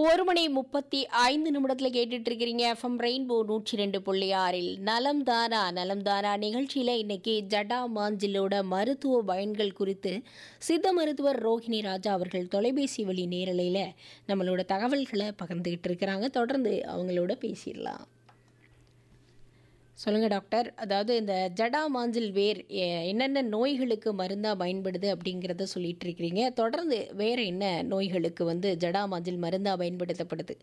ஒரு மணி முப்பத்தி ஐந்து நிமிடத்தில் கேட்டுட்டு இருக்கிறீங்க எஃப்எம் ரெயின்போ நூற்றி ரெண்டு புள்ளி ஆறில் நலம் தானா நலம் தானா நிகழ்ச்சியில் இன்னைக்கு ஜடா மாஞ்சிலோட மருத்துவ பயன்கள் குறித்து சித்த மருத்துவர் ரோஹிணி ராஜா அவர்கள் தொலைபேசி வழி நேரலையில் நம்மளோட தகவல்களை பகிர்ந்துகிட்டு இருக்கிறாங்க தொடர்ந்து அவங்களோட பேசிடலாம் சொல்லுங்க டாக்டர் அதாவது இந்த ஜடா மாஞ்சில் வேர் எ- என்னென்ன நோய்களுக்கு மருந்தாக பயன்படுது அப்படிங்கிறத சொல்லிட்டு இருக்கிறீங்க தொடர்ந்து வேற என்ன நோய்களுக்கு வந்து ஜடா மாஞ்சில் மருந்தாக பயன்படுத்தப்படுது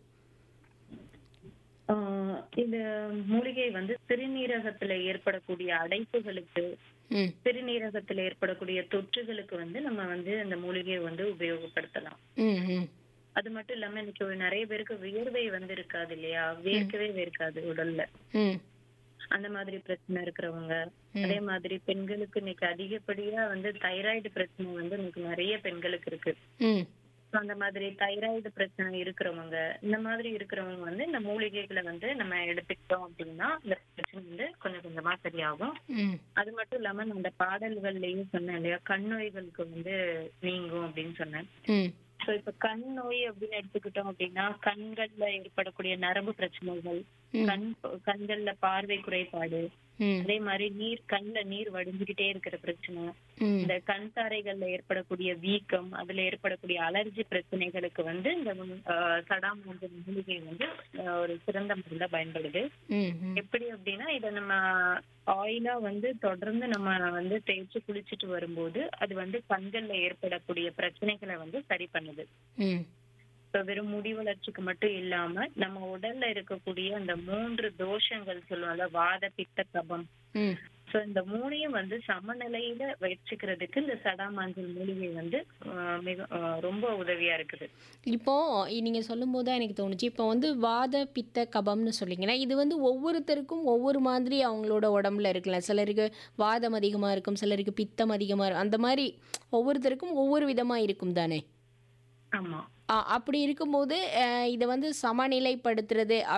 ஆஹ் இந்த மூலிகை வந்து சிறுநீரகத்துல ஏற்படக்கூடிய அடைப்புகளுக்கு ம் சிறுநீரகத்துல ஏற்படக்கூடிய தொற்றுகளுக்கு வந்து நம்ம வந்து அந்த மூலிகையை வந்து உபயோகப்படுத்தலாம் ம் ம் அது மட்டும் இல்லாம இன்னைக்கு ஒரு நிறைய பேருக்கு வியர்வை வந்து இருக்காது இல்லையா வேர்க்கவே வேர்க்காது உடல்ல ம் அந்த மாதிரி பிரச்சனை இருக்கிறவங்க அதே மாதிரி பெண்களுக்கு இன்னைக்கு அதிகப்படியா வந்து தைராய்டு பிரச்சனை வந்து இன்னைக்கு நிறைய பெண்களுக்கு இருக்கு ம் So, அந்த மாதிரி தைராய்டு பிரச்சனை இருக்கிறவங்க இந்த மாதிரி இருக்கிறவங்க வந்து இந்த மூலிகைகளை வந்து நம்ம எடுத்துக்கிட்டோம் அப்படின்னா இந்த பிரச்சனை வந்து கொஞ்சம் கொஞ்சமா சரியாகும் ம் அது மட்டும் இல்லாம நான் அந்த பாடல்கள்லயும் சொன்னேன் இல்லையா கண் நோய்களுக்கு வந்து நீங்கும் அப்படின்னு சொன்னேன் ம் சோ இப்ப கண் நோய் அப்படின்னு எடுத்துக்கிட்டோம் அப்படின்னா கண்கள்ல ஏற்படக்கூடிய நரம்பு பிரச்சனைகள் ம். கண் கண்கள்ல பார்வை குறைபாடு ம் அதே மாதிரி நீர் கண்ல நீர் வடிஞ்சுக்கிட்டே இருக்கிற பிரச்சனை ம் இந்த கண் தாரைகள்ல ஏற்படக்கூடிய வீக்கம் அதுல ஏற்படக்கூடிய அலர்ஜி பிரச்சனைகளுக்கு வந்து இந்த ஆஹ், சடாமூஞ்ச மூலிகை வந்து ஆஹ், ஒரு சிறந்த மருந்தா பயன்படுது ம் ம் எப்படி அப்படின்னா இத நம்ம ஆயிலா வந்து தொடர்ந்து நம்ம வந்து தேய்ச்சி குளிச்சுட்டு வரும்போது அது வந்து கண்கள்ல ஏற்படக்கூடிய பிரச்சனைகளை வந்து சரி பண்ணுது ம் இப்ப வெறும் முடி வளர்ச்சிக்கு மட்டும் இல்லாம நம்ம உடல்ல இருக்கக்கூடிய அந்த மூன்று தோஷங்கள் சொல்லுவோம்ல வாத பித்த கபம் ம் சோ இந்த மூணையும் வந்து சமநிலையில வச்சுக்கிறதுக்கு இந்த சடாமாஞ்சல் மூலிகை வந்து ஆஹ், மிக ஆஹ், ரொம்ப உதவியா இருக்குது இப்போ நீங்கள் சொல்லும்போது தான் எனக்கு தோணுச்சு இப்போ வந்து வாத பித்த கபம்னு சொல்லிங்கன்னா இது வந்து ஒவ்வொருத்தருக்கும் ஒவ்வொரு மாதிரி அவங்களோட உடம்புல இருக்கலாம் சிலருக்கு வாதம் அதிகமாக இருக்கும் சிலருக்கு பித்தம் அதிகமாக இருக்கும் அந்த மாதிரி ஒவ்வொருத்தருக்கும் ஒவ்வொரு விதமாக இருக்கும் தானே ஆமா ஆ, அப்படி இருக்கும்போது அஹ், இதை வந்து சமநிலைப்படுத்துறது